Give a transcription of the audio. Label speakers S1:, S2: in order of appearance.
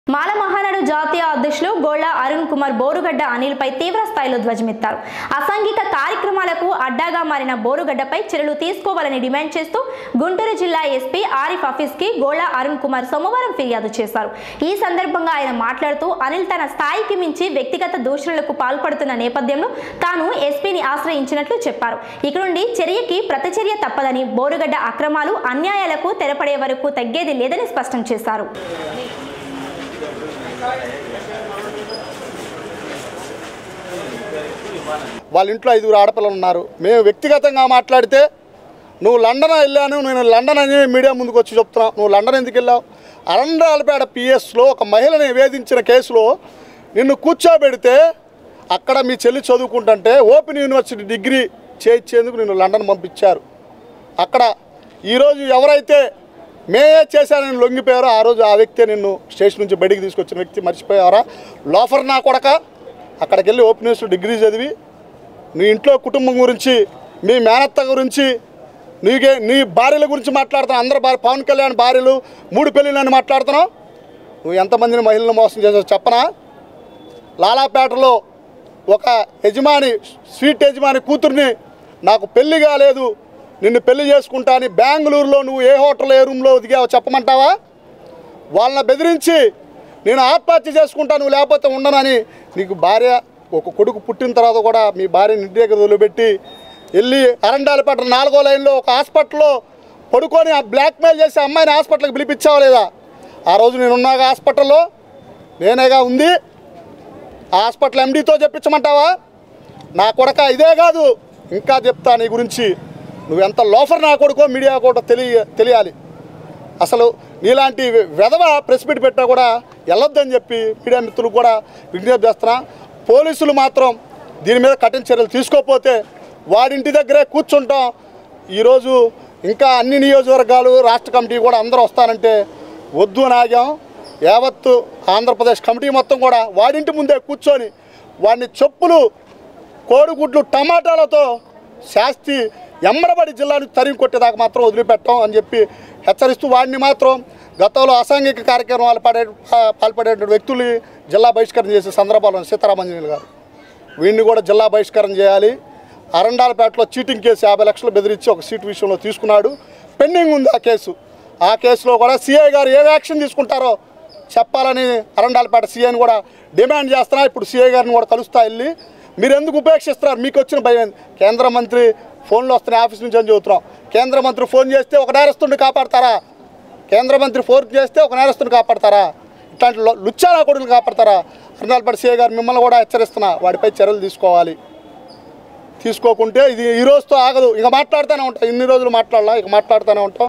S1: మాల మహానాడు జాతీయ అధ్యక్షులు గోళ్ల అరుణ్ కుమార్ బోరుగడ్డ అనిల్పై తీవ్ర స్థాయిలో ధ్వజమెత్తారు అసాంఘిక కార్యక్రమాలకు అడ్డాగా మారిన బోరుగడ్డపై చర్యలు తీసుకోవాలని డిమాండ్ చేస్తూ గుంటూరు జిల్లా ఎస్పీ ఆరిఫ్ ఆఫీస్ కి గోళ్ల అరుణ్ కుమార్ సోమవారం ఫిర్యాదు చేశారు ఈ సందర్భంగా ఆయన మాట్లాడుతూ అనిల్ తన స్థాయికి మించి వ్యక్తిగత దూషణలకు పాల్పడుతున్న నేపథ్యంలో తాను ఎస్పీని ఆశ్రయించినట్లు చెప్పారు ఇక నుండి చర్యకి ప్రతిచర్య తప్పదని బోరుగడ్డ అక్రమాలు అన్యాయాలకు తెరపడే వరకు తగ్గేది లేదని స్పష్టం చేశారు
S2: వాళ్ళ ఇంట్లో ఐదుగురు ఆడపిల్లలు ఉన్నారు మేము వ్యక్తిగతంగా మాట్లాడితే నువ్వు లండన్ వెళ్ళాను నేను లండన్ అని మీడియా ముందుకు వచ్చి చెప్తున్నావు నువ్వు లండన్ ఎందుకు వెళ్ళావు అరండాలపేట పిఎస్లో ఒక మహిళని వేధించిన కేసులో నిన్ను కూర్చోబెడితే అక్కడ మీ చెల్లి చదువుకుంటుంటే ఓపెన్ యూనివర్సిటీ డిగ్రీ చేయించేందుకు నిన్ను లండన్ పంపించారు అక్కడ ఈరోజు ఎవరైతే మేయే చేశానని లొంగిపోయారో ఆ రోజు ఆ వ్యక్తే నిన్ను స్టేషన్ నుంచి బయటికి తీసుకొచ్చిన వ్యక్తి మర్చిపోయారా లోఫర్ నా కొడక అక్కడికి వెళ్ళి ఓపెన్ యూనివర్సిటీ డిగ్రీ చదివి నీ ఇంట్లో కుటుంబం గురించి మీ మేనత్త గురించి నీకే నీ భార్యల గురించి మాట్లాడుతున్నావు అందరు భార్య పవన్ కళ్యాణ్ భార్యలు మూడు పెళ్ళిళ్ళని మాట్లాడుతున్నావు నువ్వు ఎంతమందిని మహిళలను మోసం చేసావు చెప్పనా లాలాపేటలో ఒక యజమాని స్వీట్ యజమాని కూతుర్ని నాకు పెళ్లి కాలేదు నిన్ను పెళ్లి చేసుకుంటా అని బెంగళూరులో నువ్వు ఏ హోటల్ ఏ రూమ్లో దిగావో చెప్పమంటావా వాళ్ళని బెదిరించి నేను ఆత్మహత్య చేసుకుంటా నువ్వు లేకపోతే ఉండనని నీకు భార్య ఒక కొడుకు పుట్టిన తర్వాత కూడా మీ భార్యని ఇంటి దగ్గర వదిలిపెట్టి వెళ్ళి అరండాలపేట నాలుగో లైన్లో ఒక హాస్పిటల్లో పడుకొని ఆ బ్లాక్మెయిల్ చేసి అమ్మాయిని హాస్పిటల్కి పిలిపించావా లేదా ఆ రోజు నేను ఉన్నాగా హాస్పిటల్లో నేనేగా ఉంది ఆ హాస్పిటల్ ఎండీతో చెప్పించమంటావా నా కొడక ఇదే కాదు ఇంకా చెప్తా నీ గురించి నువ్వు ఎంత లోఫర్ నా కొడుకో మీడియా కూడా తెలియ తెలియాలి అసలు నీలాంటి వెధవ ప్రెస్ మీట్ పెట్టా కూడా వెళ్ళొద్దని చెప్పి మీడియా మిత్రులు కూడా విజ్ఞప్తి చేస్తున్నా పోలీసులు మాత్రం దీని మీద కఠిన చర్యలు తీసుకోకపోతే వాడింటి దగ్గరే కూర్చుంటాం ఈరోజు ఇంకా అన్ని నియోజకవర్గాలు రాష్ట్ర కమిటీ కూడా అందరూ వస్తానంటే వద్దు అని ఆగాం యావత్తు ఆంధ్రప్రదేశ్ కమిటీ మొత్తం కూడా వాడింటి ముందే కూర్చొని వాడిని చెప్పులు కోడిగుడ్లు టమాటాలతో శాస్తి ఎమ్మడబడి జిల్లాను తరిమి కొట్టేదాకా మాత్రం వదిలిపెట్టాం అని చెప్పి హెచ్చరిస్తూ వాడిని మాత్రం గతంలో అసాంఘిక కార్యక్రమాలు పడే పాల్పడే వ్యక్తులు జిల్లా బహిష్కరణ చేసే సందర్భాల్లో సీతారామంజనీయులు గారు వీడిని కూడా జిల్లా బహిష్కరణ చేయాలి అరండాలపేటలో చీటింగ్ కేసు యాభై లక్షలు బెదిరించి ఒక సీటు విషయంలో తీసుకున్నాడు పెండింగ్ ఉంది ఆ కేసు ఆ కేసులో కూడా సిఐ గారు ఏ యాక్షన్ తీసుకుంటారో చెప్పాలని అరండాలపేట సీఐని కూడా డిమాండ్ చేస్తున్నా ఇప్పుడు సిఐ గారిని కూడా కలుస్తా వెళ్ళి మీరు ఎందుకు ఉపేక్షిస్తున్నారు మీకు వచ్చిన భయం ఏంది? కేంద్ర మంత్రి ఫోన్లో వస్తున్నాయి ఆఫీస్ నుంచి అని చెబుతున్నాం కేంద్ర మంత్రి ఫోన్ చేస్తే ఒక నేరస్తుడిని కాపాడతారా కేంద్ర మంత్రి ఫోన్ చేస్తే ఒక నేరస్తుని కాపాడతారా ఇట్లాంటి లు- లుచ్చానా కొడుకుని కాపాడతారా అరుణాలపేట సీఏ గారు మిమ్మల్ని కూడా హెచ్చరిస్తున్నా వాడిపై చర్యలు తీసుకోవాలి తీసుకోకుంటే ఇది ఈ రోజుతో ఆగదు ఇక మాట్లాడుతూనే ఉంటాం ఇన్ని రోజులు మాట్లాడాలా ఇక మాట్లాడుతూనే ఉంటాం